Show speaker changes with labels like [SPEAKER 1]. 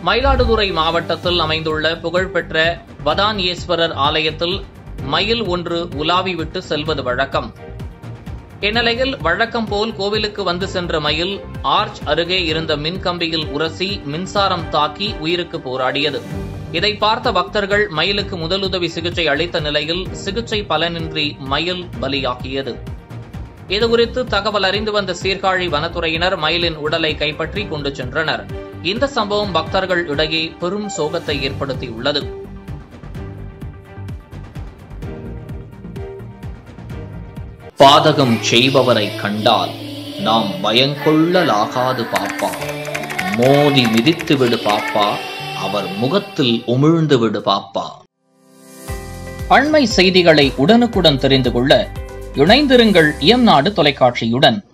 [SPEAKER 1] மயிலாடுதுறை மாவட்டத்தில் அமைந்துள்ள புகழ்பெற்ற வதானியேஸ்வரர் ஆலயத்தில் மயில் ஒன்று உலாவி விட்டு செல்வது வழக்கம் இந்நிலையில் வழக்கம் போல் கோவிலுக்கு வந்து சென்ற மயில் ஆர்ச் அருகே இருந்த மின்கம்பியில் உரசி மின்சாரம் தாக்கி உயிருக்கு போராடியது இதை பார்த்த பக்தர்கள் மயிலுக்கு முதலுதவி சிகிச்சை அளித்த நிலையில் சிகிச்சை பலனின்றி மயில் பலியாகியது இதுகுறித்து தகவல் அறிந்து வந்த சீர்காழி வனத்துறையினர் மயிலின் உடலை கைப்பற்றி கொண்டு சென்றனர் இந்த சம்பவம் பக்தர்கள் இடையே பெரும் சோகத்தை ஏற்படுத்தியுள்ளது பாதகம் செய்பவரை கண்டால் நாம் பயங்கொள்ளலாகாது பாப்பா மோதி மிதித்து விடு பாப்பா அவர் முகத்தில் உமிழ்ந்து விடு பாப்பா அண்மை செய்திகளை உடனுக்குடன் தெரிந்து கொள்ள இணைந்திருங்கள் இயம்நாடு தொலைக்காட்சியுடன்